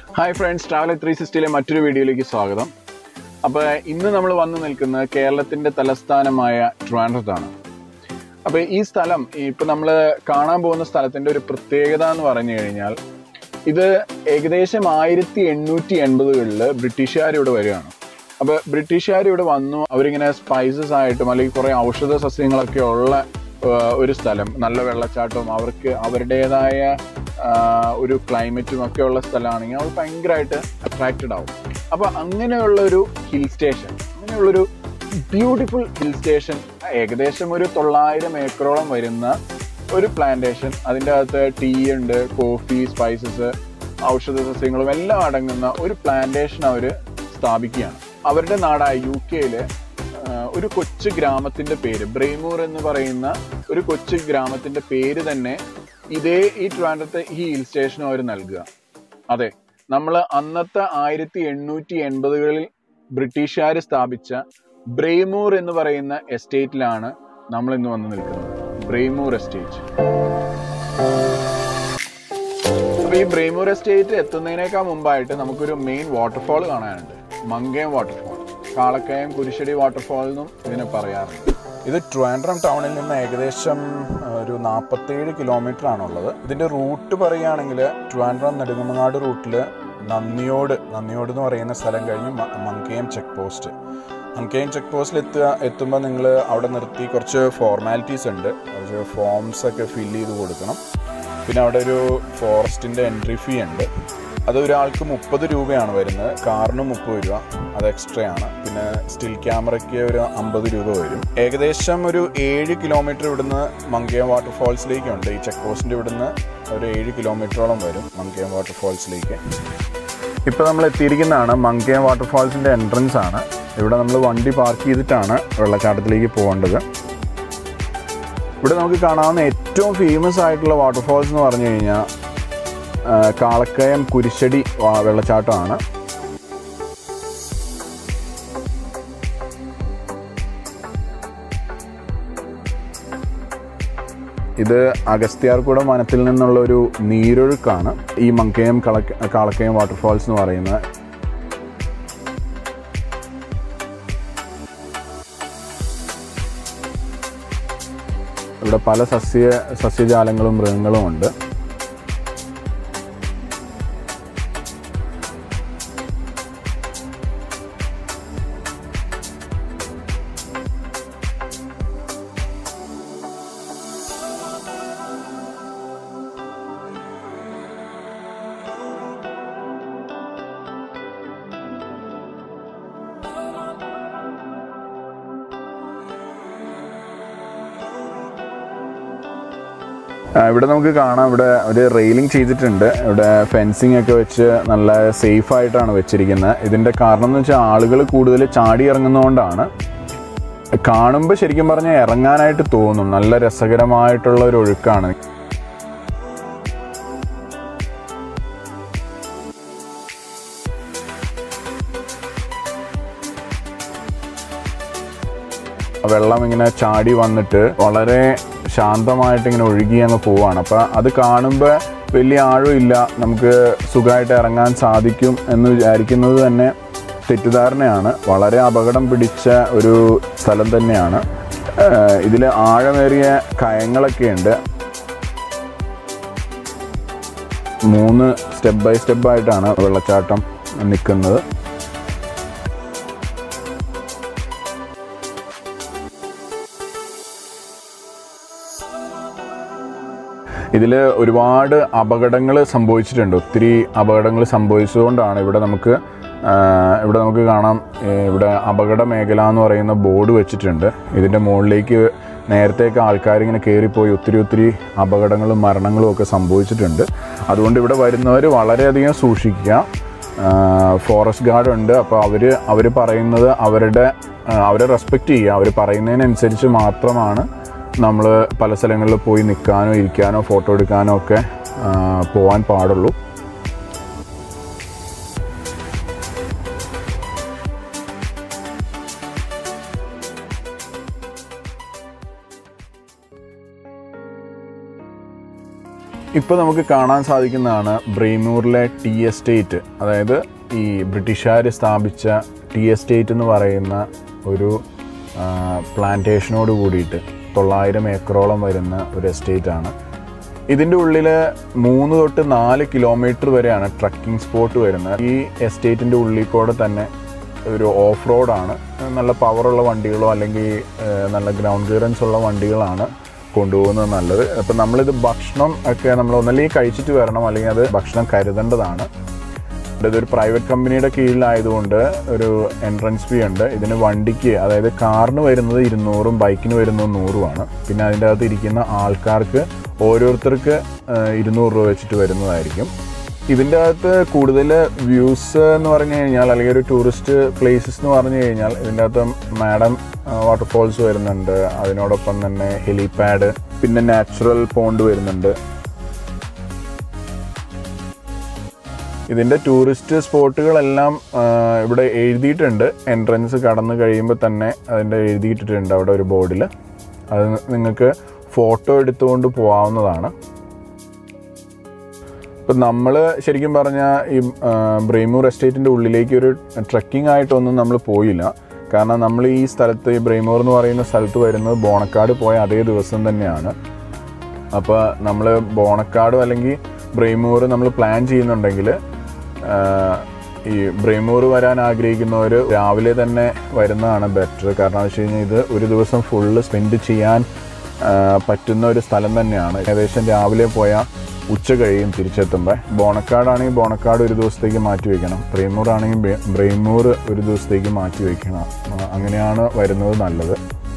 hi friends travel three സിക്സ്റ്റിയിലെ മറ്റൊരു വീഡിയോയിലേക്ക് സ്വാഗതം അപ്പോൾ ഇന്ന് നമ്മൾ വന്നു നിൽക്കുന്നത് കേരളത്തിൻ്റെ തലസ്ഥാനമായ ട്രിവാൻഡ്രത്താണ് അപ്പോൾ ഈ സ്ഥലം ഇപ്പം നമ്മൾ കാണാൻ പോകുന്ന സ്ഥലത്തിൻ്റെ ഒരു പ്രത്യേകത എന്ന് പറഞ്ഞു കഴിഞ്ഞാൽ ഇത് ഏകദേശം ആയിരത്തി എണ്ണൂറ്റി എൺപതുകളിൽ ബ്രിട്ടീഷുകാർ ഇവിടെ വരികയാണ് അപ്പോൾ ബ്രിട്ടീഷുകാർ ഇവിടെ വന്നു അവരിങ്ങനെ സ്പൈസസ് ആയിട്ടും അല്ലെങ്കിൽ കുറേ ഔഷധ സസ്യങ്ങളൊക്കെ ഉള്ള ആ, ഒരു സ്ഥലം നല്ല വെള്ളച്ചാട്ടവും അവർക്ക് അവരുടേതായ ആ, ഒരു ക്ലൈമറ്റും ഒക്കെ ഉള്ള സ്ഥലമാണെങ്കിൽ അവർ ഭയങ്കരമായിട്ട് അട്രാക്റ്റഡ് ആവും അപ്പോൾ അങ്ങനെയുള്ള ഒരു ഹിൽ സ്റ്റേഷൻ അങ്ങനെയുള്ളൊരു ബ്യൂട്ടിഫുൾ ഹിൽ സ്റ്റേഷൻ ഏകദേശം ഒരു തൊള്ളായിരം ഏക്കറോളം വരുന്ന ഒരു പ്ലാന്റേഷൻ അതിൻ്റെ അകത്ത് ടീ ഉണ്ട് കോഫി സ്പൈസസ് ഔഷധ സസ്യങ്ങളും എല്ലാം അടങ്ങുന്ന ഒരു പ്ലാന്റേഷൻ അവർ സ്ഥാപിക്കുകയാണ് അവരുടെ നാടായ യു കെയില് ഒരു കൊച്ചു ഗ്രാമത്തിന്റെ പേര് ബ്രേമൂർ എന്ന് പറയുന്ന ഒരു കൊച്ചു ഗ്രാമത്തിന്റെ പേര് തന്നെ ഇതേ ഈ ട്രിവാൻഡ്രത്തെ ഈ ഹിൽ സ്റ്റേഷനും അവർ നൽകുക അതെ നമ്മൾ അന്നത്തെ ആയിരത്തി എണ്ണൂറ്റി എൺപതുകളിൽ ബ്രിട്ടീഷുകാർ സ്ഥാപിച്ച ബ്രേമൂർ എന്ന് പറയുന്ന എസ്റ്റേറ്റിലാണ് നമ്മൾ ഇന്ന് വന്ന് നിൽക്കുന്നത് ബ്രേമൂർ എസ്റ്റേറ്റ് അപ്പൊ ഈ ബ്രേമൂർ എസ്റ്റേറ്റ് എത്തുന്നതിനേക്കാൾ മുമ്പായിട്ട് നമുക്കൊരു മെയിൻ വാട്ടർഫാൾ കാണാനുണ്ട് മങ്കയം വാട്ടർഫാൾ കാളക്കയം കുരിശടി വാട്ടർഫാൾ എന്നും ഇതിനെ പറയാറുണ്ട് ഇത് ട്രിവാൻഡ്രം ടൗണിൽ നിന്ന് ഏകദേശം ആ, ഒരു നാൽപ്പത്തേഴ് കിലോമീറ്റർ ആണുള്ളത് ഇതിന്റെ റൂട്ട് പറയുകയാണെങ്കിൽ ട്രിവാൻഡ്രം നെടുങ്ങമങ്ങാട് റൂട്ടിൽ നന്ദിയോട് നന്ദിയോട് എന്ന് പറയുന്ന സ്ഥലം കഴിഞ്ഞ് മ- Mankayam check post Mankayam check പോസ്റ്റിൽ എത്തുക എത്തുമ്പോൾ നിങ്ങൾ അവിടെ നിർത്തി കുറച്ച് ഫോർമാലിറ്റീസ് ഉണ്ട് കുറച്ച് ഫോംസ് ഒക്കെ ഫില്ല് ചെയ്ത് കൊടുക്കണം പിന്നെ അവിടെ ഒരു ഫോറസ്റ്റിൻ്റെ എൻട്രി ഫീ ഉണ്ട് അത് ഒരാൾക്ക് മുപ്പത് രൂപയാണ് വരുന്നത് കാറിന് മുപ്പത് രൂപ അത് എക്സ്ട്രാ ആണ് പിന്നെ സ്റ്റിൽ ക്യാമറയ്ക്ക് ഒരു അമ്പത് രൂപ വരും ഏകദേശം ഒരു ഏഴ് കിലോമീറ്റർ ഇവിടുന്ന് മങ്കയം വാട്ടർഫാൾസിലേക്കുണ്ട് ഈ ചെക്ക് പോസ്റ്റിൻ്റെ ഇവിടുന്ന് ഒരു ഏഴ് കിലോമീറ്ററോളം വരും മങ്കയം വാട്ടർഫാൾസിലേക്ക് ഇപ്പോൾ നമ്മൾ എത്തിയിരിക്കുന്നതാണ് മങ്കയം വാട്ടർഫാൾസിൻ്റെ എൻട്രൻസ് ആണ് ഇവിടെ നമ്മൾ വണ്ടി പാർക്ക് ചെയ്തിട്ടാണ് വെള്ളച്ചാട്ടത്തിലേക്ക് പോകേണ്ടത് ഇവിടെ നമുക്ക് കാണാവുന്ന ഏറ്റവും ഫേമസ് ആയിട്ടുള്ള വാട്ടർഫാൾസ് എന്ന് പറഞ്ഞു കഴിഞ്ഞാൽ ആ, കാളക്കയം കുരിശടി വാ- വെള്ളച്ചാട്ടമാണ് ഇത് അഗസ്ത്യാർകൂടം വനത്തിൽ നിന്നുള്ള ഒരു നീരൊഴുക്കാണ് ഈ മങ്കയം കളക്ക കാളക്കയം വാട്ടർഫാൾസ് എന്ന് പറയുന്നത് ഇവിടെ പല സസ്യ സസ്യജാലങ്ങളും മൃഗങ്ങളും ഉണ്ട് ആ, ഇവിടെ നമുക്ക് കാണാം ഇവിടെ ഒരു റെയിലിംഗ് ചെയ്തിട്ടുണ്ട് ഇവിടെ ഫെൻസിങ് ഒക്കെ വെച്ച് നല്ല സേഫ് ആയിട്ടാണ് വെച്ചിരിക്കുന്നത് ഇതിന്റെ കാരണം എന്ന് വെച്ചാൽ ആളുകൾ കൂടുതൽ ചാടി ഇറങ്ങുന്നതുകൊണ്ടാണ് കാണുമ്പോൾ ശരിക്കും പറഞ്ഞാൽ ഇറങ്ങാനായിട്ട് തോന്നും നല്ല രസകരമായിട്ടുള്ള ഒരു ഒഴുക്കാണ് വെള്ളം ഇങ്ങനെ ചാടി വന്നിട്ട് വളരെ ശാന്തമായിട്ട് ഇങ്ങനെ ഒഴുകി അങ്ങ് പോവാണ് അപ്പം അത് കാണുമ്പോൾ വലിയ ആഴമില്ല നമുക്ക് സുഖമായിട്ട് ഇറങ്ങാൻ സാധിക്കും എന്ന് വിചാരിക്കുന്നത് തന്നെ തെറ്റിദ്ധാരണയാണ് വളരെ അപകടം പിടിച്ച ഒരു സ്ഥലം തന്നെയാണ് ഇതിൽ ആഴമേറിയ കയങ്ങളൊക്കെ ഉണ്ട് മൂന്ന് സ്റ്റെപ്പ് ബൈ സ്റ്റെപ്പ് ആയിട്ടാണ് വെള്ളച്ചാട്ടം നിൽക്കുന്നത് ഇതിൽ ഒരുപാട് അപകടങ്ങൾ സംഭവിച്ചിട്ടുണ്ട് ഒത്തിരി അപകടങ്ങൾ സംഭവിച്ചതുകൊണ്ടാണ് ഇവിടെ നമുക്ക് ആ, ഇവിടെ നമുക്ക് കാണാം ഏ, ഇവിടെ അപകട മേഖല എന്ന് പറയുന്ന ബോർഡ് വെച്ചിട്ടുണ്ട് ഇതിൻ്റെ മുകളിലേക്ക് നേരത്തെയൊക്കെ ആൾക്കാർ ഇങ്ങനെ കയറിപ്പോയി ഒത്തിരി ഒത്തിരി അപകടങ്ങളും മരണങ്ങളും ഒക്കെ സംഭവിച്ചിട്ടുണ്ട് അതുകൊണ്ട് ഇവിടെ വരുന്നവർ വളരെയധികം സൂക്ഷിക്കുക ഫോറസ്റ്റ് ഗാർഡ് ഉണ്ട് അപ്പോൾ അവർ അവർ പറയുന്നത് അവരുടെ ആ, അവരെ റെസ്പെക്റ്റ് ചെയ്യുക അവർ പറയുന്നതിനനുസരിച്ച് മാത്രമാണ് നമ്മൾ പല സ്ഥലങ്ങളിൽ പോയി നിൽക്കാനോ ഇരിക്കാനോ ഫോട്ടോ എടുക്കാനോ ഒക്കെ ആ, പോവാൻ പാടുള്ളൂ ഇപ്പോൾ നമുക്ക് കാണാൻ സാധിക്കുന്നതാണ് ബ്രെയ്മൂറിലെ ടീ എസ്റ്റേറ്റ് അതായത് ഈ ബ്രിട്ടീഷുകാർ സ്ഥാപിച്ച ടീ എസ്റ്റേറ്റ് എന്ന് പറയുന്ന ഒരു പ്ലാന്റേഷനോട് കൂടിയിട്ട് തൊള്ളായിരം ഏക്കറോളം വരുന്ന ഒരു എസ്റ്റേറ്റ് ആണ് ഇതിൻ്റെ ഉള്ളിൽ മൂന്ന് തൊട്ട് നാല് കിലോമീറ്റർ വരെയാണ് ട്രക്കിംഗ് സ്പോട്ട് വരുന്നത് ഈ എസ്റ്റേറ്റിൻ്റെ ഉള്ളിൽ കൂടെ തന്നെ ഒരു ഓഫ് റോഡാണ് നല്ല പവറുള്ള വണ്ടികളോ അല്ലെങ്കിൽ ഏഹ്, നല്ല ഗ്രൗണ്ട് ക്ലിയറൻസ് ഉള്ള വണ്ടികളാണ് കൊണ്ടുപോകുന്നത് നല്ലത് അപ്പം നമ്മളിത് ഭക്ഷണം ഒക്കെ നമ്മൾ ഒന്നല്ലെങ്കിൽ കഴിച്ചിട്ട് വരണം അല്ലെങ്കിൽ അത് ഭക്ഷണം കരുതേണ്ടതാണ് ഇതൊരു പ്രൈവറ്റ് കമ്പനിയുടെ കീഴിലായതുകൊണ്ട് ഒരു എൻട്രൻസ് ഫീ ഉണ്ട് ഇതിന് വണ്ടിക്ക് അതായത് കാറിന് വരുന്നത് ഇരുന്നൂറും ബൈക്കിന് വരുന്നത് നൂറുമാണ് പിന്നെ അതിൻ്റെ അകത്ത് ഇരിക്കുന്ന ആൾക്കാർക്ക് ഓരോരുത്തർക്ക് ഏഹ്, ഇരുന്നൂറ് രൂപ വെച്ചിട്ട് വരുന്നതായിരിക്കും ഇതിൻ്റെ അകത്ത് കൂടുതൽ വ്യൂസ് എന്ന് പറഞ്ഞു കഴിഞ്ഞാൽ അല്ലെങ്കിൽ ഒരു ടൂറിസ്റ്റ് പ്ലേസസ് എന്ന് പറഞ്ഞു കഴിഞ്ഞാൽ ഇതിൻ്റെ അകത്ത് മാഡം വാട്ടർഫോൾസ് വരുന്നുണ്ട് അതിനോടൊപ്പം തന്നെ ഹെലിപാഡ് പിന്നെ നാച്ചുറൽ പോണ്ട് വരുന്നുണ്ട് ഇതിൻ്റെ ടൂറിസ്റ്റ് സ്പോട്ടുകളെല്ലാം ആ, ഇവിടെ എഴുതിയിട്ടുണ്ട് എൻട്രൻസ് കടന്നു കഴിയുമ്പോൾ തന്നെ അതിൻ്റെ എഴുതിയിട്ടിട്ടുണ്ട് അവിടെ ഒരു ബോർഡിൽ അത് നിങ്ങൾക്ക് ഫോട്ടോ എടുത്തുകൊണ്ട് പോകാവുന്നതാണ് ഇപ്പം നമ്മൾ ശരിക്കും പറഞ്ഞാൽ ഈ ആ, ബ്രെയ്മൂർ എസ്റ്റേറ്റിൻ്റെ ഉള്ളിലേക്ക് ഒരു ട്രക്കിംഗ് ആയിട്ടൊന്നും നമ്മൾ പോയില്ല കാരണം നമ്മൾ ഈ സ്ഥലത്ത് ഈ ബ്രെയ്മൂർ എന്ന് പറയുന്ന സ്ഥലത്ത് വരുന്നത് ബോണക്കാട് പോയ അതേ ദിവസം തന്നെയാണ് അപ്പോൾ നമ്മൾ ബോണക്കാടും അല്ലെങ്കിൽ ബ്രെയ്മൂർ നമ്മൾ പ്ലാൻ ചെയ്യുന്നുണ്ടെങ്കിൽ ഈ ബ്രെയ്മൂർ വരാൻ ആഗ്രഹിക്കുന്നവർ രാവിലെ തന്നെ വരുന്നതാണ് ബെറ്റർ കാരണം എന്ന് വെച്ച് കഴിഞ്ഞാൽ ഇത് ഒരു ദിവസം ഫുള്ള് സ്പെൻഡ് ചെയ്യാൻ ആ, പറ്റുന്ന ഒരു സ്ഥലം തന്നെയാണ് ഏകദേശം രാവിലെ പോയാൽ ഉച്ച കഴിയും തിരിച്ചെത്തുമ്പോൾ ബോണക്കാടാണെങ്കിൽ ബോണക്കാട് ഒരു ദിവസത്തേക്ക് മാറ്റി വയ്ക്കണം ബ്രെയ്മൂർ ആണെങ്കിൽ ബെ- ബ്രെയ്മൂർ ഒരു ദിവസത്തേക്ക് മാറ്റി വയ്ക്കണം ആ, അങ്ങനെയാണ് വരുന്നത് നല്ലത്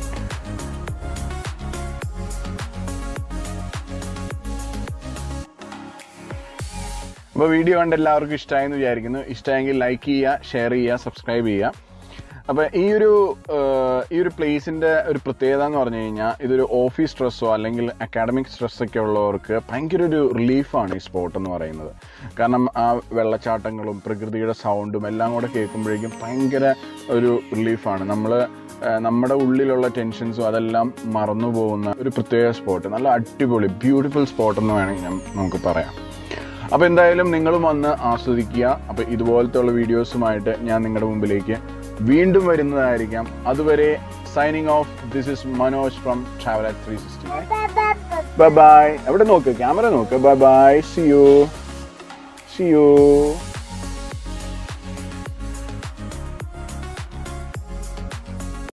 അപ്പോൾ വീഡിയോ കണ്ട് എല്ലാവർക്കും ഇഷ്ടമായെന്ന് വിചാരിക്കുന്നു ഇഷ്ടമായെങ്കിൽ ലൈക്ക് ചെയ്യുക ഷെയർ ചെയ്യുക സബ്സ്ക്രൈബ് ചെയ്യുക അപ്പോൾ ഈ ഒരു ആഹ്, ഈ ഒരു പ്ലേസിൻ്റെ ഒരു പ്രത്യേകത എന്ന് പറഞ്ഞു കഴിഞ്ഞാൽ ഇതൊരു ഓഫീസ് സ്ട്രെസ്സോ അല്ലെങ്കിൽ അക്കാഡമിക് സ്ട്രെസ്സൊക്കെ ഉള്ളവർക്ക് ഭയങ്കര ഒരു റിലീഫാണ് ഈ സ്പോട്ട് എന്ന് പറയുന്നത് കാരണം ആ വെള്ളച്ചാട്ടങ്ങളും പ്രകൃതിയുടെ സൗണ്ടും എല്ലാം കൂടെ കേൾക്കുമ്പോഴേക്കും ഭയങ്കര ഒരു റിലീഫാണ് നമ്മൾ നമ്മുടെ ഉള്ളിലുള്ള ടെൻഷൻസും അതെല്ലാം മറന്നു പോകുന്ന ഒരു പ്രത്യേക സ്പോട്ട് നല്ല അടിപൊളി ബ്യൂട്ടിഫുൾ സ്പോട്ട് എന്ന് വേണമെങ്കിൽ ഞാൻ നമുക്ക് പറയാം അപ്പോൾ എന്തായാലും നിങ്ങളും വന്ന് ആസ്വദിക്കുക അപ്പോൾ ഇതുപോലത്തെ ഉള്ള വീഡിയോസുമായിട്ട് ഞാൻ നിങ്ങളുടെ മുമ്പിലേക്ക് വീണ്ടും വരുന്നതായിരിക്കാം അതുവരെ signing off this is Manoj from travel at three sixty bye bye എവിടെ നോക്ക് ക്യാമറ നോക്ക് bye bye see you see U